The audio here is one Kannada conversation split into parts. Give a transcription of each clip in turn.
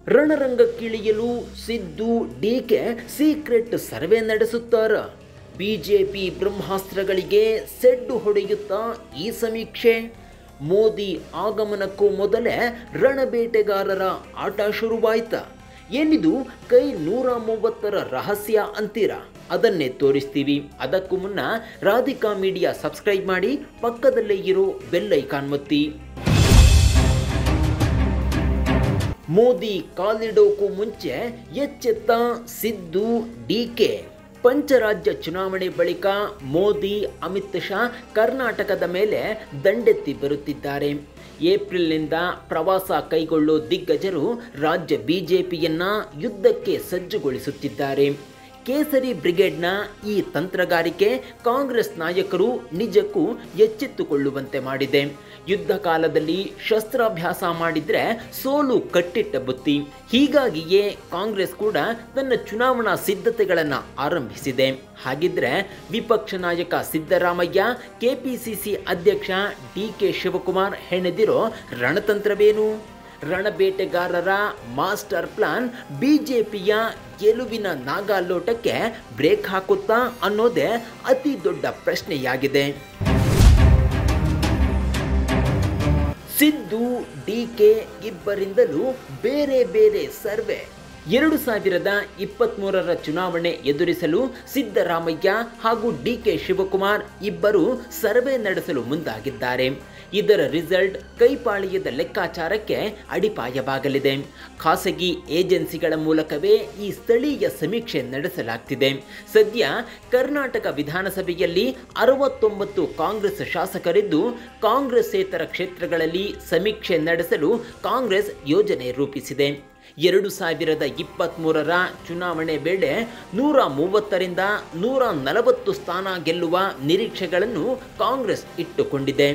ರಣರಂಗಕ್ಕಿಳಿಯಲು ಸಿದ್ದು ಡಿಕೆ ಸೀಕ್ರೆಟ್ ಸರ್ವೆ ನಡೆಸುತ್ತಾರ ಬಿಜೆಪಿ ಬ್ರಹ್ಮಾಸ್ತ್ರಗಳಿಗೆ ಸೆಡ್ಡು ಹೊಡೆಯುತ್ತಾ ಈ ಸಮೀಕ್ಷೆ ಮೋದಿ ಆಗಮನಕ್ಕೂ ಮೊದಲೇ ರಣಬೇಟೆಗಾರರ ಆಟ ಶುರುವಾಯ್ತ ಏನಿದು ಕೈ ನೂರ ಮೂವತ್ತರ ರಹಸ್ಯ ಅಂತೀರಾ ಅದನ್ನೇ ತೋರಿಸ್ತೀವಿ ಅದಕ್ಕೂ ಮುನ್ನ ರಾಧಿಕಾ ಮೀಡಿಯಾ ಸಬ್ಸ್ಕ್ರೈಬ್ ಮಾಡಿ ಪಕ್ಕದಲ್ಲೇ ಇರೋ ಬೆಲ್ ಐಕಾನ್ ಒತ್ತಿ ಮೋದಿ ಕಾಲಿಡೋಕು ಮುಂಚೆ ಎಚ್ಚೆತ್ತ ಸಿದ್ದು ಡಿಕೆ ಪಂಚರಾಜ್ಯ ಚುನಾವಣೆ ಬಳಿಕ ಮೋದಿ ಅಮಿತ್ ಶಾ ಕರ್ನಾಟಕದ ಮೇಲೆ ದಂಡೆತ್ತಿ ಬರುತ್ತಿದ್ದಾರೆ ಏಪ್ರಿಲ್ನಿಂದ ಪ್ರವಾಸ ಕೈಗೊಳ್ಳೋ ದಿಗ್ಗಜರು ರಾಜ್ಯ ಬಿಜೆಪಿಯನ್ನ ಯುದ್ಧಕ್ಕೆ ಸಜ್ಜುಗೊಳಿಸುತ್ತಿದ್ದಾರೆ ಕೇಸರಿ ಬ್ರಿಗೇಡ್ನ ಈ ತಂತ್ರಗಾರಿಕೆ ಕಾಂಗ್ರೆಸ್ ನಾಯಕರು ನಿಜಕ್ಕೂ ಎಚ್ಚೆತ್ತುಕೊಳ್ಳುವಂತೆ ಮಾಡಿದೆ ಯುದ್ಧ ಕಾಲದಲ್ಲಿ ಶಸ್ತ್ರಾಭ್ಯಾಸ ಮಾಡಿದ್ರೆ ಸೋಲು ಕಟ್ಟಿಟ್ಟ ಬುತ್ತಿ ಹೀಗಾಗಿಯೇ ಕಾಂಗ್ರೆಸ್ ಕೂಡ ತನ್ನ ಚುನಾವಣಾ ಸಿದ್ಧತೆಗಳನ್ನು ಆರಂಭಿಸಿದೆ ಹಾಗಿದ್ರೆ ವಿಪಕ್ಷ ನಾಯಕ ಸಿದ್ದರಾಮಯ್ಯ ಕೆಪಿಸಿಸಿ ಅಧ್ಯಕ್ಷ ಡಿ ಕೆ ಶಿವಕುಮಾರ್ ಹೆಣೆದಿರೋ ರಣತಂತ್ರವೇನು ರಣಬೇಟೆಗಾರರ ಮಾಸ್ಟರ್ ಪ್ಲಾನ್ ಬಿಜೆಪಿಯ ಗೆಲುವಿನ ನಾಗಾಲೋಟಕ್ಕೆ ಬ್ರೇಕ್ ಹಾಕುತ್ತಾ ಅನ್ನೋದೇ ಅತಿ ದೊಡ್ಡ ಪ್ರಶ್ನೆಯಾಗಿದೆ ಸಿದ್ದು ಡಿಕೆ ಇಬ್ಬರಿಂದಲೂ ಬೇರೆ ಬೇರೆ ಸರ್ವೆ ಎರಡು ಸಾವಿರದ ಇಪ್ಪತ್ತ್ಮೂರರ ಚುನಾವಣೆ ಎದುರಿಸಲು ಸಿದ್ದರಾಮಯ್ಯ ಹಾಗೂ ಡಿಕೆ ಶಿವಕುಮಾರ್ ಇಬ್ಬರು ಸರ್ವೆ ನಡೆಸಲು ಮುಂದಾಗಿದ್ದಾರೆ ಇದರ ರಿಸಲ್ಟ್ ಕೈಪಾಳಿಯದ ಲೆಕ್ಕಾಚಾರಕ್ಕೆ ಅಡಿಪಾಯವಾಗಲಿದೆ ಖಾಸಗಿ ಏಜೆನ್ಸಿಗಳ ಮೂಲಕವೇ ಈ ಸ್ಥಳೀಯ ಸಮೀಕ್ಷೆ ನಡೆಸಲಾಗ್ತಿದೆ ಸದ್ಯ ಕರ್ನಾಟಕ ವಿಧಾನಸಭೆಯಲ್ಲಿ ಅರವತ್ತೊಂಬತ್ತು ಕಾಂಗ್ರೆಸ್ ಶಾಸಕರಿದ್ದು ಕಾಂಗ್ರೆಸ್ಸೇತರ ಕ್ಷೇತ್ರಗಳಲ್ಲಿ ಸಮೀಕ್ಷೆ ನಡೆಸಲು ಕಾಂಗ್ರೆಸ್ ಯೋಜನೆ ರೂಪಿಸಿದೆ ಎರಡು ಸಾವಿರದ ಇಪ್ಪತ್ತ್ಮೂರರ ಚುನಾವಣೆ ವೇಳೆ ನೂರ ಮೂವತ್ತರಿಂದ ನೂರ ನಲವತ್ತು ಸ್ಥಾನ ಗೆಲ್ಲುವ ನಿರೀಕ್ಷೆಗಳನ್ನು ಕಾಂಗ್ರೆಸ್ ಇಟ್ಟುಕೊಂಡಿದೆ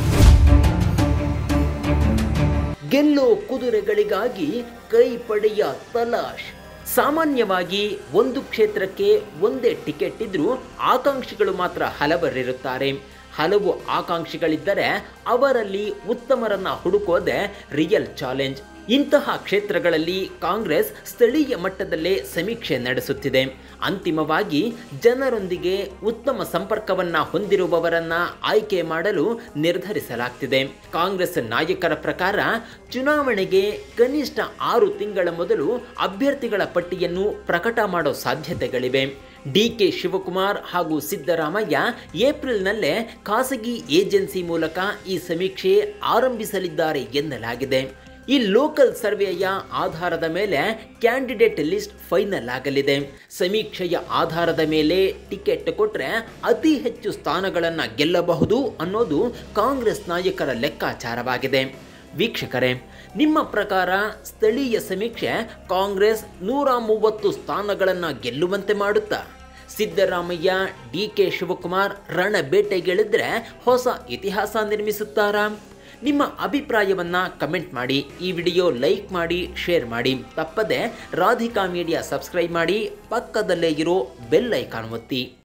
ಗೆಲ್ಲೋ ಕುದುರೆಗಳಿಗಾಗಿ ಕೈ ಪಡೆಯ ತಲಾಶ್ ಸಾಮಾನ್ಯವಾಗಿ ಒಂದು ಕ್ಷೇತ್ರಕ್ಕೆ ಒಂದೇ ಟಿಕೆಟ್ ಇದ್ರೂ ಆಕಾಂಕ್ಷಿಗಳು ಮಾತ್ರ ಹಲವರಿರುತ್ತಾರೆ ಹಲವು ಆಕಾಂಕ್ಷಿಗಳಿದ್ದರೆ ಅವರಲ್ಲಿ ಉತ್ತಮರನ್ನ ಹುಡುಕೋದೆ ರಿಯಲ್ ಚಾಲೆಂಜ್ ಇಂತಹ ಕ್ಷೇತ್ರಗಳಲ್ಲಿ ಕಾಂಗ್ರೆಸ್ ಸ್ಥಳೀಯ ಮಟ್ಟದಲ್ಲೇ ಸಮೀಕ್ಷೆ ನಡೆಸುತ್ತಿದೆ ಅಂತಿಮವಾಗಿ ಜನರೊಂದಿಗೆ ಉತ್ತಮ ಸಂಪರ್ಕವನ್ನ ಹೊಂದಿರುವವರನ್ನ ಆಯ್ಕೆ ಮಾಡಲು ನಿರ್ಧರಿಸಲಾಗ್ತಿದೆ ಕಾಂಗ್ರೆಸ್ ನಾಯಕರ ಪ್ರಕಾರ ಚುನಾವಣೆಗೆ ಕನಿಷ್ಠ ಆರು ತಿಂಗಳ ಮೊದಲು ಅಭ್ಯರ್ಥಿಗಳ ಪಟ್ಟಿಯನ್ನು ಪ್ರಕಟ ಮಾಡೋ ಸಾಧ್ಯತೆಗಳಿವೆ ಡಿಕೆ ಶಿವಕುಮಾರ್ ಹಾಗೂ ಸಿದ್ದರಾಮಯ್ಯ ಏಪ್ರಿಲ್ನಲ್ಲೇ ಖಾಸಗಿ ಏಜೆನ್ಸಿ ಮೂಲಕ ಈ ಸಮೀಕ್ಷೆ ಆರಂಭಿಸಲಿದ್ದಾರೆ ಎನ್ನಲಾಗಿದೆ ಈ ಲೋಕಲ್ ಸರ್ವೆಯ ಆಧಾರದ ಮೇಲೆ ಕ್ಯಾಂಡಿಡೇಟ್ ಲಿಸ್ಟ್ ಫೈನಲ್ ಆಗಲಿದೆ ಸಮೀಕ್ಷೆಯ ಆಧಾರದ ಮೇಲೆ ಟಿಕೆಟ್ ಕೊಟ್ಟರೆ ಅತಿ ಹೆಚ್ಚು ಸ್ಥಾನಗಳನ್ನು ಗೆಲ್ಲಬಹುದು ಅನ್ನೋದು ಕಾಂಗ್ರೆಸ್ ನಾಯಕರ ಲೆಕ್ಕಾಚಾರವಾಗಿದೆ ವೀಕ್ಷಕರೇ ನಿಮ್ಮ ಪ್ರಕಾರ ಸ್ಥಳೀಯ ಸಮೀಕ್ಷೆ ಕಾಂಗ್ರೆಸ್ ನೂರ ಮೂವತ್ತು ಸ್ಥಾನಗಳನ್ನು ಗೆಲ್ಲುವಂತೆ ಮಾಡುತ್ತಾ ಸಿದ್ದರಾಮಯ್ಯ ಡಿ ಕೆ ಶಿವಕುಮಾರ್ ರಣ ಬೇಟೆಗಿಳಿದ್ರೆ ಹೊಸ ಇತಿಹಾಸ ನಿರ್ಮಿಸುತ್ತಾರಾ ನಿಮ್ಮ ಅಭಿಪ್ರಾಯವನ್ನ ಕಮೆಂಟ್ ಮಾಡಿ ಈ ವಿಡಿಯೋ ಲೈಕ್ ಮಾಡಿ ಶೇರ್ ಮಾಡಿ ತಪ್ಪದೆ ರಾಧಿಕಾ ಮೀಡಿಯಾ ಸಬ್ಸ್ಕ್ರೈಬ್ ಮಾಡಿ ಪಕ್ಕದಲ್ಲೇ ಇರೋ ಬೆಲ್ ಐಕಾನ್ ಒತ್ತಿ